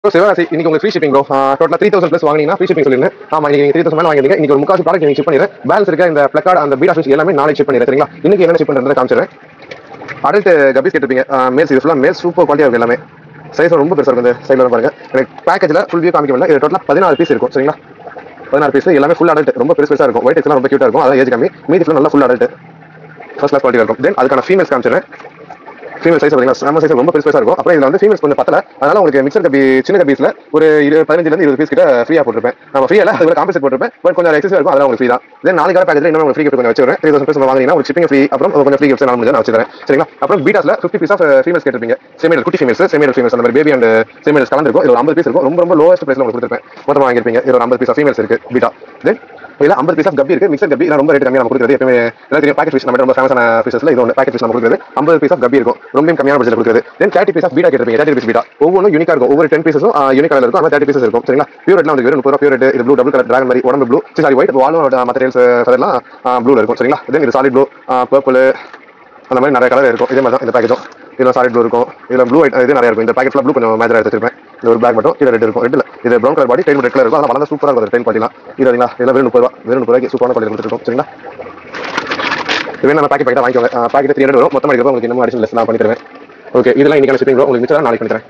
so Sivarasi இன்னைக்கு உங்களுக்கு free shipping bro டோட்டலாக த்ரீ தௌசண்ட் ப்ளஸ் வாங்கினீங்கன்னா ஃப்ரீ ஷிப்பிங் சொல்லிருந்தேன் ஆமா இன்னைக்கு த்ரீ தௌசண்ட் மேலே வாங்கிருந்தீங்க இன்னைக்கு ஒரு முக்காசு ப்ராடக்ட் நீங்கள் ஷிப் பண்ணிடுறேன் பேலன்ஸ் இருக்க இந்த பிளக்கார்டு அந்த பீடா ஃபிஷ் எல்லாமே நாளைக்கு ஷிப் பண்ணிடுறேன் சரிங்களா இன்னைக்கு என்ன ஷிப் பண்ணுறது காமிச்சிடுறேன் அடல்ட் கபீஸ் கேட்டிருப்பீங்க மேல்ஸ் இது ஃபுல்லாக மேல் சூப்பர் குவாலிட்டியாக இருக்கும் எல்லாமே சைஸ் ரொம்ப பெருசாக இருக்கும் இந்த சைடில் பாருங்க எனக்கு பேக்கேஜில் ஃபுல் வியூ காமிக்க முடியல இது டோட்டலாக பதினாறு பீஸ் இருக்கும் சரிங்களா பதினாறு பீஸ் எல்லாமே ஃபுல் அடல்ட் ரொம்ப பெருசு பெருசாக இருக்கும் ஒயிட் எல்லாம் ரொம்ப கியூட்டாக இருக்கும் அதான் ஏஜ் கம்மி மீதி ஃபுல்லாக நல்லா full adult first class quality இருக்கும் தென் அதுக்கான ஃபீமேல்ஸ் காமிச்சிடுறேன் ஃபீமேல் சைஸ் பார்த்தீங்கன்னா நம்ம சைஸ் ரொம்ப பெருசு பெருசாக இருக்கும் அப்புறம் இதில் வந்து ஃபீமேல்ஸ் கொஞ்சம் பத்தல அதனால உங்களுக்கு மிக்சர் கபி சின்ன கபீஸ்ல ஒரு இரு பதினஞ்சுலேருந்து இருபது பீஸ் கிட்ட ஃப்ரீயாக போட்டிருப்பேன் நம்ம ஃப்ரீயாக அது காம்பன்சேட் போட்டிருப்பேன் பட் கொஞ்சம் எக்ஸஸ் இருக்கும் அதெல்லாம் உங்களுக்கு ஃப்ரீ தான் தென் நாளைக்கு கால பேக்கேஜில் இன்னும் உங்களுக்கு ஃப்ரீ கிஃப்ட் கொஞ்சம் வச்சுருவேன் த்ரீ தௌசண்ட் பீஸ் வாங்கினீங்கன்னா ஒரு ஷிப்பிங் ஃப்ரீ அப்புறம் கொஞ்சம் ஃப்ரீ கிஃப்ட் நான் முடிஞ்சு நான் வச்சுறேன் சரிங்களா அப்புறம் பீட்டாஸ்ல ஃபிஃப்டி பீஸ் ஆஃப் ஃபீமேல்ஸ் கேட்டிருப்பீங்க செமேல் குட்டி ஃபீமேல்ஸ் செமேல் ஃபீமேல்ஸ் அந்த மாதிரி பேபி அண்ட் செமேல்ஸ் கலந்துருக்கும் இது ஒரு ஐம்பது பீஸ் இருக்கும் ரொம்ப ரொம்ப லோவஸ்ட் பிரைஸ்ல உங்களுக்கு கொடுத்துருப்பேன் மொத்தமாக வாங்கிருப்பீங்க இது ஒரு ஐம்பது பீஸ் ஆஃப் ஃபீமேல்ஸ் இருக்கு பீட்டா தென் இதில் ஐம்பது பீஸ் ஆஃப் கப்பி இருக்கு மிக்சர் கப்பி இதெல்லாம் ரொம்ப ரேட் கம்மியாக நம்ம கொடுக்குறது எப்பவுமே எல்லாம் தெரியும் பாக்கெட் ஃபிஷ் நம்ம ரொம்ப ஃபேமஸான ஃபிஷஸ்ல இது ஒன்று பாக்கெட் ஃபிஷ் நம்ம கொடுக்குறது ஐம்பது பீஸ் ஆஃப் கப்பி இருக்கும் ரொம்ப கம்மியான பட்ஜெட் கொடுக்குறது தென் தேர்ட்டி பீஸ் ஆஃப் பீடா கேட்டிருப்பீங்க தேர்ட்டி பீஸ் பீடா ஒவ்வொன்றும் யூனிக்காக இருக்கும் ஒவ்வொரு டென் பீஸும் யூனிக் கலர் இருக்கும் ஆனால் தேர்ட்டி பீசஸ் இருக்கும் சரிங்களா பியூர் ரெட்லாம் வந்து வெறும் முப்பது ரூபா பியூர் இது ப்ளூ டபுள் கலர் டிராகன் மாதிரி உடம்பு ப்ளூ சாரி ஒயிட் வாலும் மற்ற ஃபெதர்லாம் ப்ளூல இருக்கும் சரிங்களா தென் இது சாலிட் ப்ளூ பர்பிள் அந்த மாதிரி நிறைய கலர் இருக்கும் இதே மாதிரி தான் இந்த பேக்கேஜும் இதில் சாலிட் ப்ளூ இருக்கும் இதில் ப்ளூ இது நிறைய இருக்கும் இந்த பேக்கெட் ப்ளூ கொஞ்சம் மேஜராக எடுத்துருப்பேன் இந்த ஒரு பேக் மட்டும் கீழே ரெட் இருக்கும் ரெட்டில் இது brown colour body tail red colour இருக்கும் அதெல்லாம் வளர்ந்து சூப்பராக இருக்கும் டைல் பாட்டிலாம் இது சரிங்களா இதெல்லாம் வெறும் முப்பது ரூபா வெறும் முப்பது ரூபாய்க்கு சூப்பரான குவாலிட்டி கொடுத்துருக்கோம் சரிங்களா இது நம்ம பாக்கெட் பாக்கெட் வாங்கிக்கோங்க பாக்கெட் த்ரீ ஹண்ட்ரட் வரும் மொத்தம் எடுக்கிறப்ப உங்களுக்கு இன்னும் அடிஷனல் லெஸ் நான் பண்ணி தருவேன் ஓகே இதெல்லாம் இன்னைக்கு ஷிப்பிங் உங்களுக்கு மிச்சம் நாளைக்கு பண்ணி தரேன்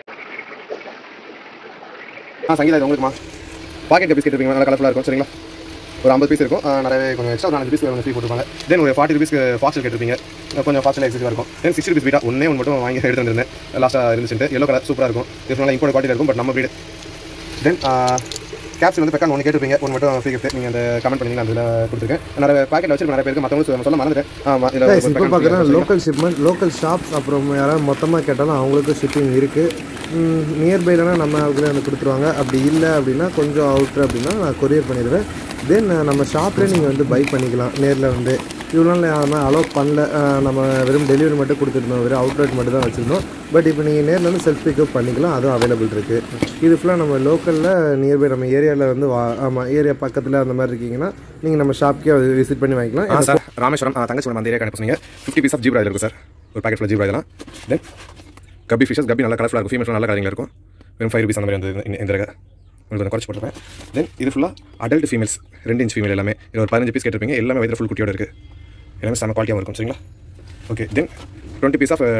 ஆ சங்கீதா இது உங்களுக்குமா பாக்கெட் பீஸ் கேட்டிருப்பீங்க நல்லா கலர்ஃபுல்லாக இருக்கும் சரிங்களா ஒரு ஐம்பது பீஸ் இருக்கும் நிறைய கொஞ்சம் எக்ஸ்ட்ரா நாலு பீஸ் கொஞ்சம் ஃப்ரீ போட்டுருப்பாங்க தென் ஒரு ஃபார்ட்டி ருபீஸ்க்கு ஃபாஸ்டல் கேட்டிருப்பீங்க கொஞ்சம் ஃபாஸ்ட்டில் எக்ஸிவாக இருக்கும் தென் சிக்ஸ்டி ருபீஸ் பீட்டா ஒன்றே ஒன்று மட்டும் வாங்கி எடுத்து வந்திருந்தேன் லாஸ்ட்டாக இருந்துச்சுட்டு எல்லோ கலர் சூப்பராக இருக்கும் இது நல்லா இம்போர்ட் குவாலிட்டி இருக்கும் பட் நம்ம வீடு தென் கேப்சூல் வந்து பெக்கான் ஒன்று கேட்டிருப்பீங்க ஒன்று மட்டும் ஃப்ரீ கிஃப்ட் நீங்கள் அந்த கமெண்ட் பண்ணி நான் அதில் கொடுத்துருக்கேன் நிறைய பாக்கெட் வச்சிருக்கேன் நிறைய பேருக்கு மற்றவங்க சொல்ல மறந்துட்டேன் ஆமாம் Guys, இப்போ இதில் பார்த்தீங்கன்னா லோக்கல் ஷிப்மெண்ட் லோக்கல் ஷாப்ஸ் அப்புறம் யாராவது மொத்தமாக கேட்டாலும் அவங்களுக்கும் ஷிப்பிங் இருக்குது நியர்பைலனா நம்ம அவங்களே வந்து கொடுத்துருவாங்க அப்படி இல்லை அப்படின்னா கொஞ்சம் அவுட்ரு அப்படின்னா நான் கொரியர் பண்ணிடுவேன் தென் நம்ம ஷாப்லேயே நீங்கள் வந்து பை பண்ணிக்கலாம் நேரில் வந்து இவ்வளோ நாள் யாருமே அலோவ் பண்ணல அஹ் நம்ம வெறும் டெலிவரி மட்டும் கொடுத்துருந்தோம் வெறும் அவுட்லெட் மட்டும் தான் வச்சுருந்தோம் பட் இப்போ நீங்கள் நேரில் வந்து செல்ஃப் பிக்கப் பண்ணிக்கலாம் அதுவும் அவைலபிள் இருக்குது இது ஃபுல்லாக நம்ம லோக்கலில் நியர்பை நம்ம ஏரியாவில் வந்து வா ஆமாம் ஏரியா பக்கத்தில் அந்த மாதிரி இருக்கீங்கன்னா நீங்கள் நம்ம ஷாப்க்கே விசிட் பண்ணி வாங்கிக்கலாம் ஆ சார் ராமேஸ்வரம் ஆ, தங்கச்சி அந்த ஏரியா கணக்கு சொன்னீங்க ஃபிஃப்டி பீஸ் ஆஃப் ஜீப்ரா இருக்கும் சார் ஒரு பேக்கெட் ஃபுல் ஜீப்ரா இதெல்லாம் தென் கபி ஃபிஷஸ் கபி நல்லா கலர்ஃபுல்லாக இருக்கும் ஃபீமேல் நல்ல கலரில் இருக்கும் வெறும் ஃபைவ் ருபீஸ் அந்த மாதிரி வந்து இந்த- இந்த ரக உங்களுக்கு கொஞ்சம் குறைச்சி போட்டுருப்பேன் தென் இது ஃபுல்லாக அடல்ட் ஃபீமேல்ஸ் ரெண்டு இன்ச் ஃபீமேல் எல்லாமே இது ஒரு பதினஞ்சு பீஸ் கேட்டிருப்பீங்க எல்லாமே வயிற்று ஃபுல் குட்டியோட இருக்குது எல்லாமே செம்ம குவாலிட்டியாக இருக்கும் சரிங்களா okay then twenty piece of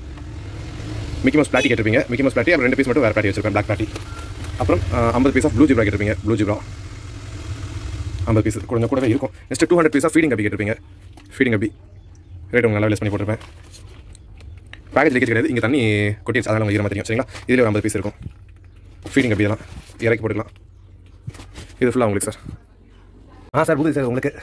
Mickey Mouse platy கேட்டிருப்பீங்க மிக்கி மவுஸ் பிளாட்டி அப்புறம் ரெண்டு பீஸ் மட்டும் வேறு பிளாட்டி வச்சிருப்பேன் பிளாக் பிளாட்டி அப்புறம் ஐம்பது பீஸ் ஆஃப் ப்ளூ ஜிப்ரா கேட்டிருப்பீங்க ப்ளூ ஜிப்ரா ஐம்பது பீஸ் கொஞ்சம் கூடவே இருக்கும் நெக்ஸ்ட் டூ ஹண்ட்ரட் பீஸாக ஃபீடிங் கபி கேட்டிருப்பீங்க ஃபீடிங் கபி ரேட் உங்க நல்லா லெஸ் பண்ணி போட்டிருப்பேன் பேக்கேஜ் லீக்கேஜ் கிடையாது இங்கே தண்ணி கொட்டிடுச்சு அதனால் உங்களுக்கு ஈரமாக தெரியும் சரிங்களா இதில் ஒரு ஐம்பது பீஸ் இருக்கும் ஃபீடிங் கபி இதெல்லாம் இறக்கி போட்டுக்கலாம் இது ஃபுல்லாக உங்களுக்கு சார் ஆ சார் புது சார் உங்களுக்கு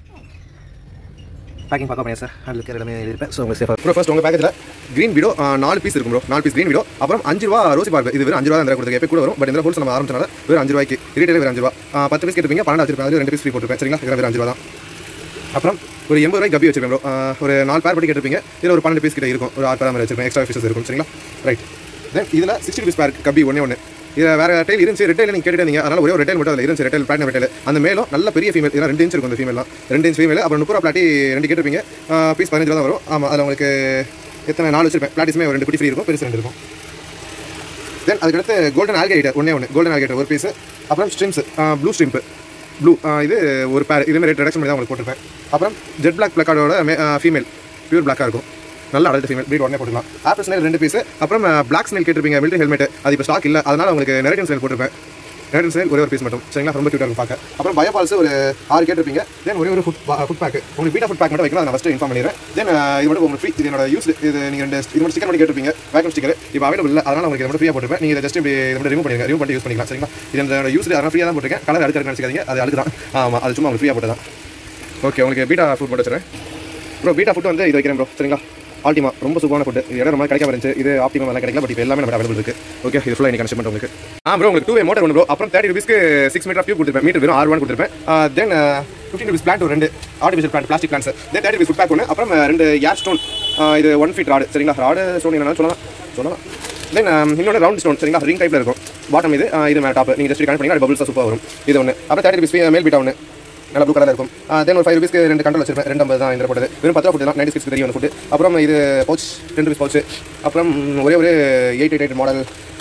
பேக்கிங் பார்க்க போறேன் சார் அதில் இருக்கிற இடமே இருப்பேன் ஸோ உங்களுக்கு சேஃபாக ப்ரோ ஃபர்ஸ்ட் உங்கள் பேக்கேஜில் க்ரீன் வீடோ நாலு பீஸ் இருக்கும் ப்ரோ நாலு பீஸ் க்ரீன் வீடோ அப்புறம் அஞ்சு ரூபா ரோசி பார்க்கு இது வெறும் அஞ்சு ரூபா தான் கொடுத்துருக்கேன் எப்போ கூட வரும் பட் இந்த ஹோல்ஸ் நம்ம ஆரம்பிச்சனால வெறும் அஞ்சு ரூபாய்க்கு ரீட்டைல் வெறும் அஞ்சு ரூபா ஆ, பத்து பீஸ் கேட்டிருப்பீங்க பன்னெண்டு வச்சிருப்பேன் அது ரெண்டு பீஸ் ஃப்ரீ போட்டுருப்பேன் சரிங்களா இதெல்லாம் வெறும் அஞ்சு ரூபா தான் அப்புறம் ஒரு எண்பது ரூபாய்க்கு கபி வச்சிருப்பேன் ப்ரோ ஒரு நாலு பேர் பட்டி கேட்டிருப்பீங்க இதில் ஒரு பன்னெண்டு பீஸ் கிட்ட இருக்கும் ஒரு ஆறு பேர் மாதிரி வச்சிருப்பேன் எக்ஸ்ட்ரா பீசஸ் இருக்கும் சரிங்களா ரைட் தென் இதில் சிக்ஸ்டி பீஸ் பேர் கபி ஒன்றே ஒன்று இதில் வேறு டைல் இருந்துச்சு ரெட்டைல் நீங்கள் கேட்டுருந்தீங்க அதனால் ஒரே ஒரு ரெட்டைல் மட்டும் அதில் இருந்துச்சு ரெட்டைல் பிளாட்டினம் ரெட்டைல் அந்த மேலும் நல்ல பெரிய ஃபீமேல் இதெல்லாம் ரெண்டு இன்ச் இருக்கும் அந்த ஃபீமேலாம் ரெண்டு இன்ச் ஃபீமேல் அப்புறம் முப்பது ரூபா பிளாட்டி ரெண்டு கேட்டிருப்பீங்க பீஸ் பதினஞ்சு ரூபா தான் வரும் ஆமாம் அதில் உங்களுக்கு எத்தனை நாலு வச்சிருப்பேன் பிளாட்டிஸ்மே ஒரு ரெண்டு குட்டி ஃப்ரீ இருக்கும் பெருசு ரெண்டு இருக்கும் தென் அதுக்கடுத்து கோல்டன் ஆல்கேட்டர் ஒன்றே ஒன்று கோல்டன் ஆல்கேட்டர் ஒரு பீஸ் அப்புறம் ஸ்ட்ரிம்ஸ் ப்ளூ ஸ்ட்ரிம்ப் ப்ளூ இது ஒரு பேர் இதுமாதிரி ரேட் ரிடக்ஷன் பண்ணி தான் உங்களுக்கு போட்டிருப்பேன் அப்புறம் ஜெட் பிளாக் பிளக்கார்டோட ஃபீமேல் பியூர் பிளாக்காக இருக்கும் நல்ல அடல்ட் ஃபீமேல் ப்ரீட் உடனே போட்டுக்கலாம் ஆப்பிள் ஸ்னேல் ரெண்டு பீஸ் அப்புறம் பிளாக் ஸ்னேல் கேட்டிருப்பீங்க மிலிட்டரி ஹெல்மெட் அது இப்போ ஸ்டாக் இல்லை அதனால் உங்களுக்கு நெரட்டின் ஸ்னேல் போட்டிருப்பேன் நெரட்டின் ஸ்னேல் ஒரே ஒரு பீஸ் மட்டும் சரிங்களா ரொம்ப க்யூட்டாக இருக்கும் பார்க்க அப்புறம் பயோபால்ஸ் ஒரு ஆறு கேட்டிருப்பீங்க தென் ஒரே ஒரு ஃபுட் ஃபுட் பேக் உங்களுக்கு பீட்டா ஃபுட் பேக் மட்டும் வைக்கலாம் நான் ஃபஸ்ட்டு இன்ஃபார்ம் பண்ணிடுறேன் தென் இது மட்டும் உங்களுக்கு ஃப்ரீ இது என்னோட யூஸ் இது நீங்கள் ரெண்டு இது மட்டும் ஸ்டிக்கர் மட்டும் கேட்டிருப்பீங்க வேக்கம் ஸ்டிக்கர் இப்போ அவைலபிள் இல்லை அதனால் உங்களுக்கு இதை மட்டும் ஃப்ரீயாக போட்டுருப்பேன் நீங்கள் இதை ஜஸ்ட் இப்படி இதை மட்டும் ரிமூவ் பண்ணிருங்க ரிமூவ் பண்ணி யூஸ் பண்ணிக்கலாம் சரிங்களா இது என்னோட யூஸ் அதனால் ஃப்ரீயாக தான் போட்டிருக்கேன் கலர் அடுத்து நினச்சிக்காதீங்க அது அழுக்கு தான் ஆமாம் அது சும்மா உங்களுக்கு ஃப்ரீயாக போட்டு தான் ஓகே உங்களுக்கு பீட்டா ஃபுட் போட்டு வச்சுறேன் ப்ரோ பீட்டா ஃபுட் வந்து இது வைக்கிறேன் ப்ரோ சரிங்களா ஆல்டிமா ரொம்ப சூப்பரான ஃபுட் இது இடம் ரொம்ப கிடைக்காம இருந்துச்சு இது ஆப்டிமா எல்லாம் கிடைக்கல பட் இப்போ எல்லாமே நம்ம அவைலபிள் இருக்கு ஓகே இது ஃபுல்லாக இன்னைக்கு கன்சியூம் உங்களுக்கு ஆ ப்ரோ உங்களுக்கு டூ வே மோட்டர் ஒன்று ப்ரோ அப்புறம் தேர்ட்டி ருபீஸ்க்கு சிக்ஸ் மீட்டர் டியூப் கொடுத்துருப்பேன் மீட்டர் வெறும் ஆறு ஒன் கொடுத்துருப்பேன் தென் ஃபிஃப்டின் ருபீஸ் பிளான்ட் ஒரு ரெண்டு artificial plant plastic plants then thirty rupees food pack ஒன்று அப்புறம் ரெண்டு ஏர் ஸ்டோன் இது ஒன் ஃபீட் ராடு சரிங்களா ராடு ஸ்டோன் என்னன்னு சொல்லலாம் சொல்லலாம் தென் இன்னொன்று ரவுண்ட் ஸ்டோன் சரிங்களா ரிங் டைப்பில் இருக்கும் பாட்டம் இது ஆ, இது மேலே டாப் நீங்கள் ஜஸ்ட் கனெக்ட் பண்ணி அது பபிள்ஸ் சூப்பராக வரும் இது ஒன்று அப்புறம் தேர்ட்டி ருபீஸ் மேல் பீட்டா ஒன்று நல்லா ப்ளூ கலர் இருக்கும் தென் ஒரு ஃபைவ் ருபீஸ்க்கு ரெண்டு கண்ட்ரோல் வச்சிருப்பேன் ரெண்டு ஐம்பது தான் இந்த போட்டது வெறும் பத்து ரூபா ஃபுட் தான் நைன்டி சிக்ஸ் தெரியும் ஃபுட் அப்புறம் இது பவுச் டென் ருபீஸ் பவுச் அப்புறம் ஒரே ஒரு eight eight eight model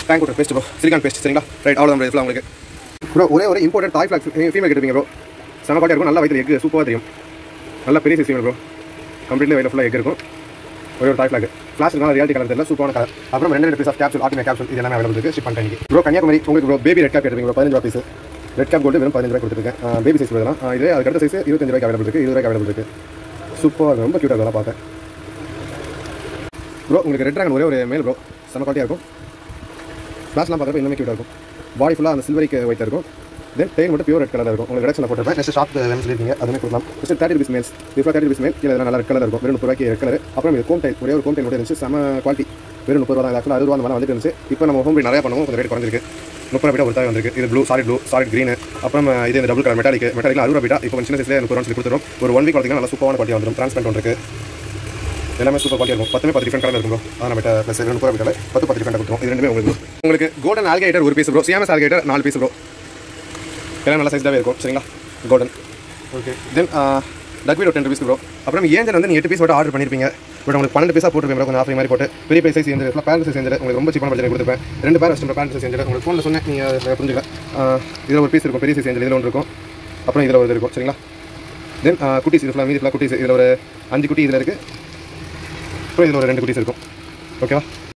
tank water paste bro silicone paste சரிங்களா ரைட் அவ்வளோ தான் ஃபுல்லாக உங்களுக்கு ப்ரோ ஒரே ஒரு இம்போர்ட்டட் தாய் ஃபிளாக் ஃபீமேல் கேட்டுருப்பீங்க ப்ரோ செம பாட்டியாக இருக்கும் நல்லா வயிற்று எக் சூப்பராக தெரியும் நல்லா பெரிய சைஸ் ஃபீமேல் ப்ரோ கம்ப்ளீட்லி வயிறு ஃபுல்லாக எக் இருக்கும் ஒரே ஒரு தாய் ஃபிளாக் ஃபிளாஷ் இருக்கா ரியாலிட்டி கலர் தெரியல சூப்பரான கலர் அப்புறம் ரெண்டு ரெண்டு பீஸ் ஆஃப் கேப்சூல் ஆட்டிமே கேப்சூல் இது எல்லாமே அவைலபிள் இருக்குது ஷிப் பண்ணிட்டேன் ப்ரோ கன்னியாகுமரி உங்களுக்கு ப்ரோ பேபி ரெட் கேப் கேட்டுருப்பீங்க ப்ரோ பதினஞ்சு ரூபா பீஸ் ரெட் கேப் கோல்டு வெறும் பதினஞ்சு ரூபாய் கொடுத்துருக்கேன் பேபி சைஸ் இதெல்லாம் இதே அதுக்கு அடுத்த சைஸ் இருபத்தஞ்சு ரூபாய்க்கு அவைலபிள் இருக்குது இருபது ரூபாய்க்கு அவைலபிள் இருக்குது சூப்பராக ரொம்ப க்யூட்டாக இதெல்லாம் பார்த்தேன் ப்ரோ உங்களுக்கு ரெட் ட்ராகன் ஒரே ஒரு மேல் ப்ரோ செம்ம குவாலிட்டியாக இருக்கும் கிளாஸ்லாம் பார்க்குறப்ப இன்னுமே க்யூட்டாக இருக்கும் பாடி ஃபுல்லாக அந்த சில்வரிக்கு ஒயிட்டாக இருக்கும் தென் டெயின் மட்டும் பியூர் ரெட் கலர் இருக்கும் உங்களுக்கு ரெடக்ஷனில் போட்டிருப்பேன் நெக்ஸ்ட் ஷாப் வேணும் சொல்லியிருக்கீங்க அதுவுமே கொடுக்கலாம் நெக்ஸ்ட் தேர்ட்டி ருபீஸ் மேல்ஸ் இப்போ தேர்ட்டி ருபீஸ் மேல் கீழே நல்லா ரெட் கலர் இருக்கும் வெறும் முப்பது ரூபாய்க்கு ரெட் கலர் அப்புறம் இது கோம் டைல் ஒரே ஒரு கோம் டைல் மட்டும் இருந்துச்சு செம குவாலிட்டி வெறும் முப்பது ரூபா தான் ஆக்சுவலாக அறுபது ரூபா அந்த மாதிரி வந்துட்டு இருந்துச்சு இப்போ நம்ம ஹோம் நிறையா பண்ணுவோம் கொஞ்சம் ரேட் குறைஞ்சிருக்கு முப்பது ரூபாய் ஒரு தாய் வந்திருக்கு இது blue solid blue solid green அப்புறம் இது இந்த டபுள் கலர் மெட்டாலிக் மெட்டாலிக் அறுபது ரூபாய் இப்போ கொஞ்சம் சின்ன சைஸ்லேயே முப்பது ரூபா சொல்லி கொடுத்துரும் ஒரு ஒன் வீக் பார்த்தீங்கன்னா நல்லா சூப்பரான குவாலிட்டி வந்துடும் டிரான்ஸ்பெண்ட் ஒன்று எல்லாமே சூப்பர் குவாலிட்டி இருக்கும் பத்துமே பத்து டிஃபரெண்ட் கலர் இருக்கும் ப்ரோ அதான் நம்ம ப்ளஸ் ரெண்டு முப்பது ரூபாய் பத்து பத்து டிஃபரெண்ட் கொடுத்துரும் இது ரெண்டுமே உங்களுக்கு உங்களுக்கு கோல்டன் ஆல்கேட்டர் ஒரு பீஸ் ப்ரோ சிஎம்எஸ் ஆல்கேட்டர் நாலு பீஸ் ப்ரோ எல்லாம் நல்ல சைஸ்டாகவே இருக்கும் சரிங்களா கோல்டன் ஓகே தென் டக்வீட் ஒரு டென் ருபீஸ் ப்ரோ அப்புறம் ஏஞ்சல் வந்து நீங்கள் எட்டு பீஸ் மட்டும் ஆர்டர் பண்ணியிருப்பீங்க பட் உங்களுக்கு பன்னெண்டு பீஸாக போட்டுருப்பீங்க கொஞ்சம் ஆஃபர் மாதிரி போட்டு பெரிய பெரிய சைஸ் சேர்ந்து பேரண்ட் சைஸ் சேர்ந்து உங்களுக்கு ரொம்ப சீப்பான பட்ஜெட் கொடுத்துருப்பேன் ரெண்டு பேர் வச்சு பேரண்ட் சைஸ் சேர்ந்து உங்களுக்கு ஃபோனில் சொன்னேன் நீங்கள் புரிஞ்சுக்கல இதில் ஒரு பீஸ் இருக்கும் பெரிய சைஸ் சேர்ந்து இதில் ஒன்று இருக்கும் அப்புறம் இதில் ஒரு இது இருக்கும் சரிங்களா தென் குட்டீஸ் இது ஃபுல்லாக மீதி ஃபுல்லாக குட்டீஸ் இதில் ஒரு அஞ்சு குட்டி இதில் இருக்குது அப்புறம் இதில் ஒரு ரெண்டு குட்டீஸ் இருக்கும் ஓகேவா